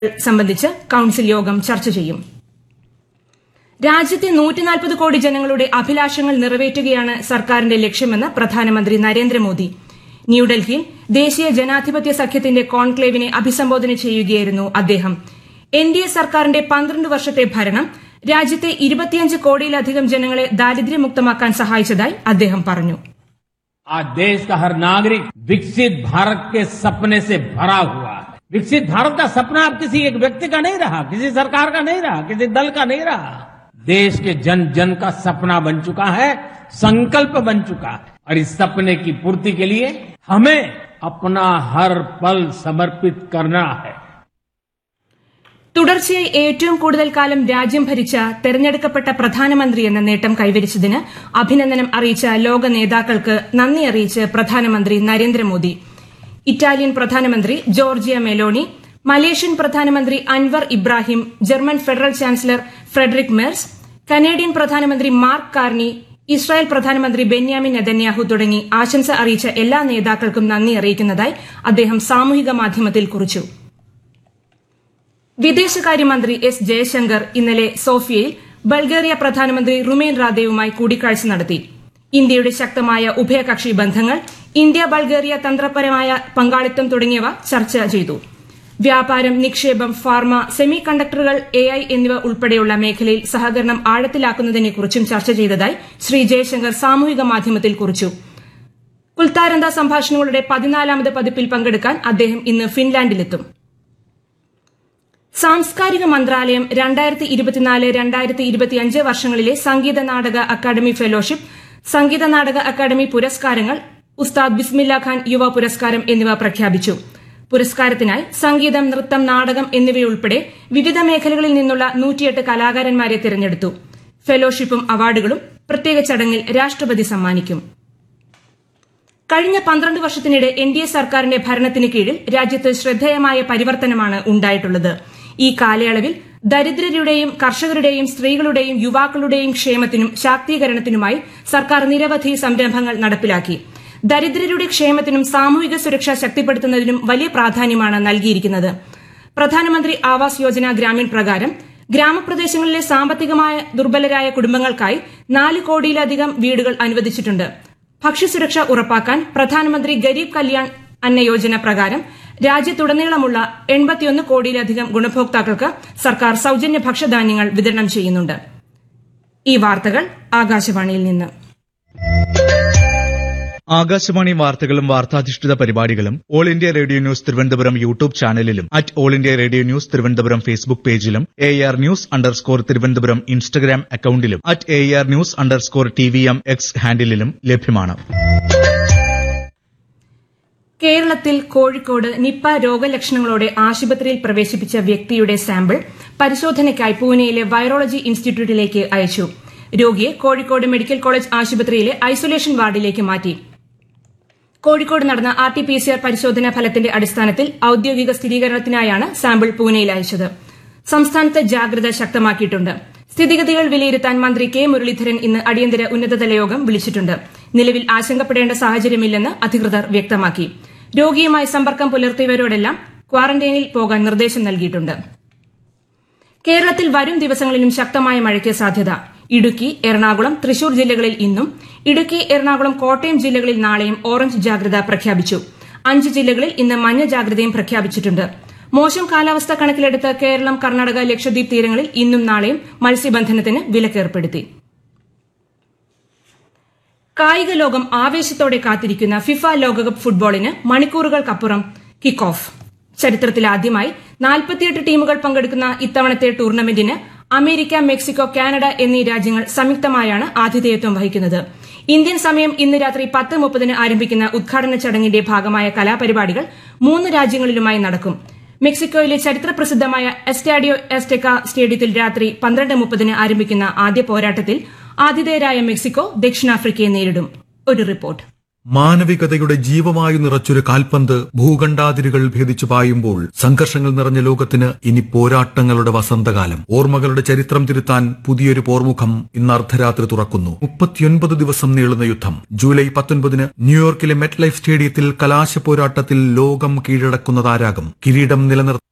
സംബന്ധിച്ച് കൌൺസിൽ യോഗം ചർച്ച ചെയ്യും രാജ്യത്തെ നൂറ്റിനാൽപ്പത് കോടി ജനങ്ങളുടെ അഭിലാഷങ്ങൾ നിറവേറ്റുകയാണ് സർക്കാരിന്റെ ലക്ഷ്യമെന്ന് പ്രധാനമന്ത്രി നരേന്ദ്രമോദി ന്യൂഡൽഹിയിൽ ദേശീയ ജനാധിപത്യ സഖ്യത്തിന്റെ കോൺക്ലേവിനെ അഭിസംബോധന ചെയ്യുകയായിരുന്നു അദ്ദേഹം എൻ ഡി എ സർക്കാരിന്റെ പന്ത്രണ്ട് വർഷത്തെ ഭരണം രാജ്യത്തെ ഇരുപത്തിയഞ്ച് കോടിയിലധികം ജനങ്ങളെ ദാരിദ്ര്യമുക്തമാക്കാൻ സഹായിച്ചതായി അദ്ദേഹം പറഞ്ഞു आज देश का हर नागरिक विकसित भारत के सपने से भरा हुआ है विकसित भारत का सपना अब किसी एक व्यक्ति का नहीं रहा किसी सरकार का नहीं रहा किसी दल का नहीं रहा देश के जन जन का सपना बन चुका है संकल्प बन चुका है और इस सपने की पूर्ति के लिए हमें अपना हर पल समर्पित करना है തുടർച്ചയായി ഏറ്റവും കൂടുതൽ കാലം രാജ്യം ഭരിച്ച തെരഞ്ഞെടുക്കപ്പെട്ട പ്രധാനമന്ത്രി എന്ന നേട്ടം കൈവരിച്ചതിന് അഭിനന്ദനം അറിയിച്ച ലോക നേതാക്കൾക്ക് നന്ദി അറിയിച്ച് പ്രധാനമന്ത്രി നരേന്ദ്രമോദി ഇറ്റാലിയൻ പ്രധാനമന്ത്രി ജോർജിയ മെലോണി മലേഷ്യൻ പ്രധാനമന്ത്രി Anwar Ibrahim German federal chancellor Frederick Merz Canadian പ്രധാനമന്ത്രി മാർക്ക് കാർണി ഇസ്രായേൽ പ്രധാനമന്ത്രി ബെന്യാമിൻ നെതന്യാഹു തുടങ്ങി ആശംസ അറിയിച്ച എല്ലാ നേതാക്കൾക്കും നന്ദി അറിയിക്കുന്നതായി അദ്ദേഹം സാമൂഹിക മാധ്യമത്തിൽ കുറിച്ചു വിദേശകാര്യമന്ത്രി എസ് ജയശങ്കർ ഇന്നലെ സോഫിയയിൽ ബൾഗേറിയ പ്രധാനമന്ത്രി റുമേൻ റാദേവുമായി കൂടിക്കാഴ്ച നടത്തി ഇന്ത്യയുടെ ശക്തമായ ഉഭയകക്ഷി ബന്ധങ്ങൾ ഇന്ത്യ ബൾഗേറിയ തന്ത്രപരമായ പങ്കാളിത്തം തുടങ്ങിയവ ചർച്ച ചെയ്തു വ്യാപാരം നിക്ഷേപം ഫാർമ സെമി കണ്ടക്ടറുകൾ എ ഐ എന്നിവ ഉൾപ്പെടെയുള്ള മേഖലയിൽ സഹകരണം ആഴത്തിലാക്കുന്നതിനെക്കുറിച്ചും ചർച്ച ചെയ്തതായി ശ്രീ ജയശങ്കർ സാമൂഹിക മാധ്യമത്തിൽ കുറിച്ചു കുൽത്താരന്ത സംഭാഷണങ്ങളുടെ പതിനാലാമത് പതിപ്പിൽ പങ്കെടുക്കാൻ അദ്ദേഹം ഇന്ന് ഫിൻലാൻഡിലെത്തും സാംസ്കാരിക മന്ത്രാലയം രണ്ടായിരത്തി ഇരുപത്തിനാല് രണ്ടായിരത്തി ഇരുപത്തിയഞ്ച് വർഷങ്ങളിലെ സംഗീത നാടക അക്കാദമി ഫെലോഷിപ്പ് സംഗീത നാടക അക്കാദമി പുരസ്കാരങ്ങൾ ഉസ്താദ് ബിസ്മില്ല ഖാൻ യുവ പുരസ്കാരം എന്നിവ പ്രഖ്യാപിച്ചു പുരസ്കാരത്തിനായി സംഗീതം നൃത്തം നാടകം എന്നിവയുൾപ്പെടെ വിവിധ മേഖലകളിൽ നിന്നുള്ള നൂറ്റിയെട്ട് കലാകാരന്മാരെ തിരഞ്ഞെടുത്തു ഫെലോഷിപ്പും അവാർഡുകളും പ്രത്യേക ചടങ്ങിൽ രാഷ്ട്രപതി സമ്മാനിക്കും കഴിഞ്ഞ പന്ത്രണ്ട് വർഷത്തിനിടെ എൻ ഡി എ സർക്കാരിന്റെ ഭരണത്തിന് കീഴിൽ രാജ്യത്ത് ശ്രദ്ധേയമായ പരിവർത്തനമാണ് ഉണ്ടായിട്ടുള്ളത് ഈ കാലയളവിൽ ദരിദ്രരുടെയും കർഷകരുടെയും സ്ത്രീകളുടെയും യുവാക്കളുടെയും ക്ഷേമത്തിനും ശാക്തീകരണത്തിനുമായി സർക്കാർ നിരവധി സംരംഭങ്ങൾ നടപ്പിലാക്കി ദരിദ്രരുടെ ക്ഷേമത്തിനും സാമൂഹിക സുരക്ഷ ശക്തിപ്പെടുത്തുന്നതിനും വലിയ പ്രാധാന്യമാണ് നൽകിയിരിക്കുന്നത് പ്രധാനമന്ത്രി ആവാസ് യോജന ഗ്രാമീൺ പ്രകാരം ഗ്രാമപ്രദേശങ്ങളിലെ സാമ്പത്തികമായ ദുർബലരായ കുടുംബങ്ങൾക്കായി നാല് കോടിയിലധികം വീടുകൾ അനുവദിച്ചിട്ടുണ്ട് ഭക്ഷ്യസുരക്ഷ ഉറപ്പാക്കാൻ പ്രധാനമന്ത്രി ഗരീബ് കല്യാൺ അന്ന യോജന പ്രകാരം രാജ്യത്തുടനീളമുള്ള എൺപത്തിയൊന്ന് കോടിയിലധികം ഗുണഭോക്താക്കൾക്ക് സർക്കാർ സൌജന്യ ഭക്ഷ്യധാന്യങ്ങൾ വിതരണം ചെയ്യുന്നുണ്ട് ഈ വാർത്തകൾ ആകാശവാണിയിൽ നിന്ന് ആകാശവാണി വാർത്തകളും വാർത്താധിഷ്ഠിത പരിപാടികളും All India Radio news Thiruvananthapuram YouTube ചാനലിലും at All India Radio news Thiruvananthapuram Facebook പേജിലും A R news underscore Thiruvananthapuram Instagram അക്കൌണ്ടിലും at A R news underscore T V M X ഹാൻഡിലും ലഭ്യമാണ് കേരളത്തിൽ കോഴിക്കോട് നിപ്പ രോഗലക്ഷണങ്ങളോടെ ആശുപത്രിയിൽ പ്രവേശിപ്പിച്ച വ്യക്തിയുടെ സാമ്പിൾ പരിശോധനയ്ക്കായി പൂനെയിലെ വൈറോളജി ഇൻസ്റ്റിറ്റ്യൂട്ടിലേക്ക് അയച്ചു രോഗിയെ കോഴിക്കോട് മെഡിക്കൽ കോളേജ് ആശുപത്രിയിലെ ഐസൊലേഷൻ വാർഡിലേക്ക് മാറ്റി കോഴിക്കോട് നടന്ന R T P C R പരിശോധനാ ഫലത്തിന്റെ അടിസ്ഥാനത്തിൽ ഔദ്യോഗിക സ്ഥിരീകരണത്തിനായാണ് സാമ്പിൾ പൂനെയിൽ അയച്ചത് സംസ്ഥാനത്ത് ജാഗ്രത ശക്തമാക്കിയിട്ടുണ്ട് സ്ഥിതിഗതികൾ വിലയിരുത്താൻ മന്ത്രി കെ മുരളീധരൻ ഇന്ന് അടിയന്തര ഉന്നതതല യോഗം വിളിച്ചിട്ടുണ്ട് നിലവിൽ ആശങ്കപ്പെടേണ്ട സാഹചര്യമില്ലെന്ന് അധികൃതർ വ്യക്തമാക്കി രോഗിയുമായി സമ്പർക്കം പുലർത്തിയവരോടെല്ലാം ക്വാറന്റൈനിൽ പോകാൻ നിർദ്ദേശം നൽകിയിട്ടുണ്ട് കേരളത്തിൽ വരും ദിവസങ്ങളിലും ശക്തമായ മഴയ്ക്ക് സാധ്യത ഇടുക്കി എറണാകുളം തൃശൂർ ജില്ലകളിൽ ഇന്നും ഇടുക്കി എറണാകുളം കോട്ടയം ജില്ലകളിൽ നാളെയും ഓറഞ്ച് ജാഗ്രത പ്രഖ്യാപിച്ചു അഞ്ച് ജില്ലകളിൽ ഇന്ന് മഞ്ഞ ജാഗ്രതയും പ്രഖ്യാപിച്ചിട്ടുണ്ട് മോശം കാലാവസ്ഥ കണക്കിലെടുത്ത് കേരളം കർണാടക ലക്ഷദ്വീപ് തീരങ്ങളിൽ ഇന്നും നാളെയും മത്സ്യബന്ധനത്തിന് വിലക്കേർപ്പെടുത്തി കായിക ലോകം ആവേശത്തോടെ കാത്തിരിക്കുന്ന ഫിഫ ലോകകപ്പ് ഫുട്ബോളിന് മണിക്കൂറുകൾക്കപ്പുറം കിക്ക് ഓഫ് ചരിത്രത്തിലാദ്യമായി നാൽപ്പത്തിയെട്ട് ടീമുകൾ പങ്കെടുക്കുന്ന ഇത്തവണത്തെ ടൂർണമെന്റിന് അമേരിക്ക മെക്സിക്കോ കാനഡ എന്നീ രാജ്യങ്ങൾ സംയുക്തമായാണ് ആതിഥേയത്വം വഹിക്കുന്നത് ഇന്ത്യൻ സമയം ഇന്ന് രാത്രി പത്ത് മുപ്പതിന് ആരംഭിക്കുന്ന ഉദ്ഘാടന ചടങ്ങിന്റെ ഭാഗമായ കലാപരിപാടികൾ മൂന്ന് രാജ്യങ്ങളിലുമായി നടക്കും മെക്സിക്കോയിലെ ചരിത്രപ്രസിദ്ധമായ എസ്റ്റാഡിയോ എസ്റ്റെക്ക സ്റ്റേഡിയത്തിൽ രാത്രി പന്ത്രണ്ട് മുപ്പതിന് ആരംഭിക്കുന്ന ആദ്യ പോരാട്ടത്തിൽ ആതിഥേയരായ മെക്സിക്കോ ദക്ഷിണാഫ്രിക്കയെ നേരിടും ഒരു റിപ്പോർട്ട് മാനവികതയുടെ ജീവവായു നിറച്ചൊരു കാൽപന്ത് ഭൂഖണ്ഡാതിരുകൾ ഭേദിച്ചു പായുമ്പോൾ സംഘർഷങ്ങൾ നിറഞ്ഞ ലോകത്തിന് ഇനി പോരാട്ടങ്ങളുടെ വസന്തകാലം ഓർമ്മകളുടെ ചരിത്രം തിരുത്താൻ പുതിയൊരു പോർമുഖം ഇന്ന് അർദ്ധരാത്രി തുറക്കുന്നു മുപ്പത്തിയൊൻപത് ദിവസം നീളുന്ന യുദ്ധം ജൂലൈ പത്തൊൻപതിന് ന്യൂയോർക്കിലെ മെറ്റ് ലൈഫ് സ്റ്റേഡിയത്തിൽ കലാശ പോരാട്ടത്തിൽ ലോകം കീഴടക്കുന്നതാരാകും കിരീടം നിലനിർത്താൻ